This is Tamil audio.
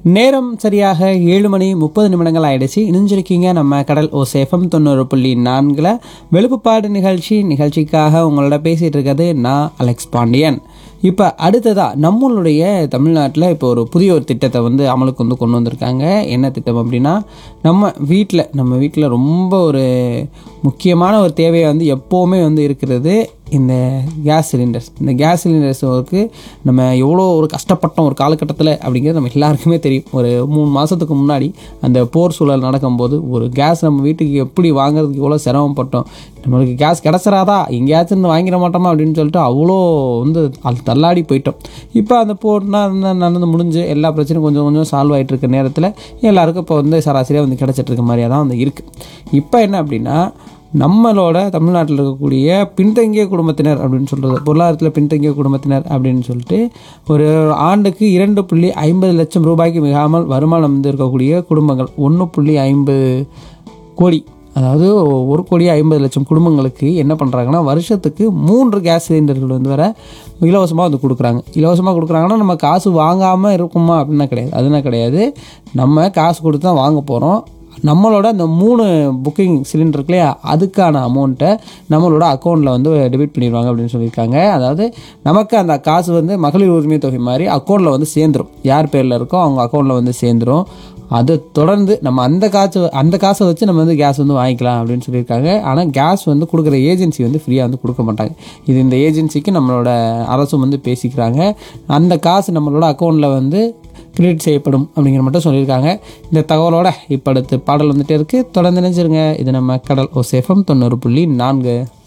நேரம் சரியாக ஏழு மணி முப்பது நிமிடங்கள் ஆயிடுச்சு இணைஞ்சிருக்கீங்க நம்ம கடல் ஓ சேஃபம் தொண்ணூறு புள்ளி நான்கில் வெளுப்புப்பாடு நிகழ்ச்சி நிகழ்ச்சிக்காக உங்களோட பேசிகிட்டு இருக்கிறது நான் அலெக்ஸ் பாண்டியன் இப்போ அடுத்ததாக நம்மளுடைய தமிழ்நாட்டில் இப்போ ஒரு புதிய ஒரு திட்டத்தை வந்து அமலுக்கு வந்து கொண்டு வந்திருக்காங்க என்ன திட்டம் அப்படின்னா நம்ம வீட்டில் நம்ம வீட்டில் ரொம்ப ஒரு முக்கியமான ஒரு தேவையை வந்து எப்போவுமே வந்து இருக்கிறது இந்த கேஸ் சிலிண்டர்ஸ் இந்த கேஸ் சிலிண்டர்ஸுக்கு நம்ம எவ்வளோ ஒரு கஷ்டப்பட்டோம் ஒரு காலகட்டத்தில் அப்படிங்கிறது நம்ம எல்லாருக்குமே தெரியும் ஒரு மூணு மாதத்துக்கு முன்னாடி அந்த போர் சூழல் நடக்கும்போது ஒரு கேஸ் நம்ம வீட்டுக்கு எப்படி வாங்குறதுக்கு எவ்வளோ சிரமப்பட்டோம் நம்மளுக்கு கேஸ் கிடச்சிராதா எங்கேயாச்சும் இருந்து வாங்கிட மாட்டோமா அப்படின்னு சொல்லிட்டு அவ்வளோ வந்து அது தள்ளாடி போயிட்டோம் இப்போ அந்த போர்னா நடந்து முடிஞ்சு எல்லா பிரச்சனையும் கொஞ்சம் கொஞ்சம் சால்வ் ஆகிட்டு இருக்க நேரத்தில் எல்லாருக்கும் இப்போ வந்து சராசரியாக வந்து கிடச்சிட்டு இருக்க மாதிரியாக தான் வந்து இருக்குது இப்போ என்ன அப்படின்னா நம்மளோட தமிழ்நாட்டில் இருக்கக்கூடிய பின்தங்கிய குடும்பத்தினர் அப்படின்னு சொல்கிறது பொருளாதாரத்தில் பின்தங்கிய குடும்பத்தினர் அப்படின்னு சொல்லிட்டு ஒரு ஆண்டுக்கு இரண்டு புள்ளி ஐம்பது லட்சம் ரூபாய்க்கு மிகாமல் வருமானம் வந்து இருக்கக்கூடிய குடும்பங்கள் ஒன்று புள்ளி ஐம்பது கோடி அதாவது ஒரு கோடி ஐம்பது லட்சம் குடும்பங்களுக்கு என்ன பண்ணுறாங்கன்னா வருஷத்துக்கு மூன்று கேஸ் சிலிண்டர்கள் வந்து வர இலவசமாக வந்து கொடுக்குறாங்க இலவசமாக கொடுக்குறாங்கன்னா நம்ம காசு வாங்காமல் இருக்குமா அப்படின்னா கிடையாது அதுனா கிடையாது நம்ம காசு கொடுத்து தான் வாங்க போகிறோம் நம்மளோட அந்த மூணு புக்கிங் சிலிண்டர் இருக்கு இல்லையா அதுக்கான அமௌண்ட்டை நம்மளோட அக்கௌண்ட்டில் வந்து டெபிட் பண்ணிடுவாங்க அப்படின்னு சொல்லியிருக்காங்க அதாவது நமக்கு அந்த காசு வந்து மகளிர் உரிமை தொகை மாதிரி அக்கௌண்ட்டில் வந்து சேர்ந்துரும் யார் பேரில் இருக்கோ அவங்க அக்கௌண்ட்டில் வந்து சேர்ந்துரும் அதை தொடர்ந்து நம்ம அந்த காசு அந்த காசை வச்சு நம்ம வந்து கேஸ் வந்து வாங்கிக்கலாம் அப்படின்னு சொல்லியிருக்காங்க ஆனால் கேஸ் வந்து கொடுக்குற ஏஜென்சி வந்து ஃப்ரீயாக வந்து கொடுக்க மாட்டாங்க இது இந்த ஏஜென்சிக்கு நம்மளோட அரசும் வந்து பேசிக்கிறாங்க அந்த காசு நம்மளோட அக்கௌண்ட்டில் வந்து கிரெடிட் செய்யப்படும் அப்படிங்கிற மட்டும் சொல்லியிருக்காங்க இந்த தகவலோட இப்போ அடுத்து பாடல் வந்துட்டே இருக்குது தொடர்ந்து நினைச்சிருங்க இது நம்ம கடல் ஓ சேஃபம் தொண்ணூறு புள்ளி நான்கு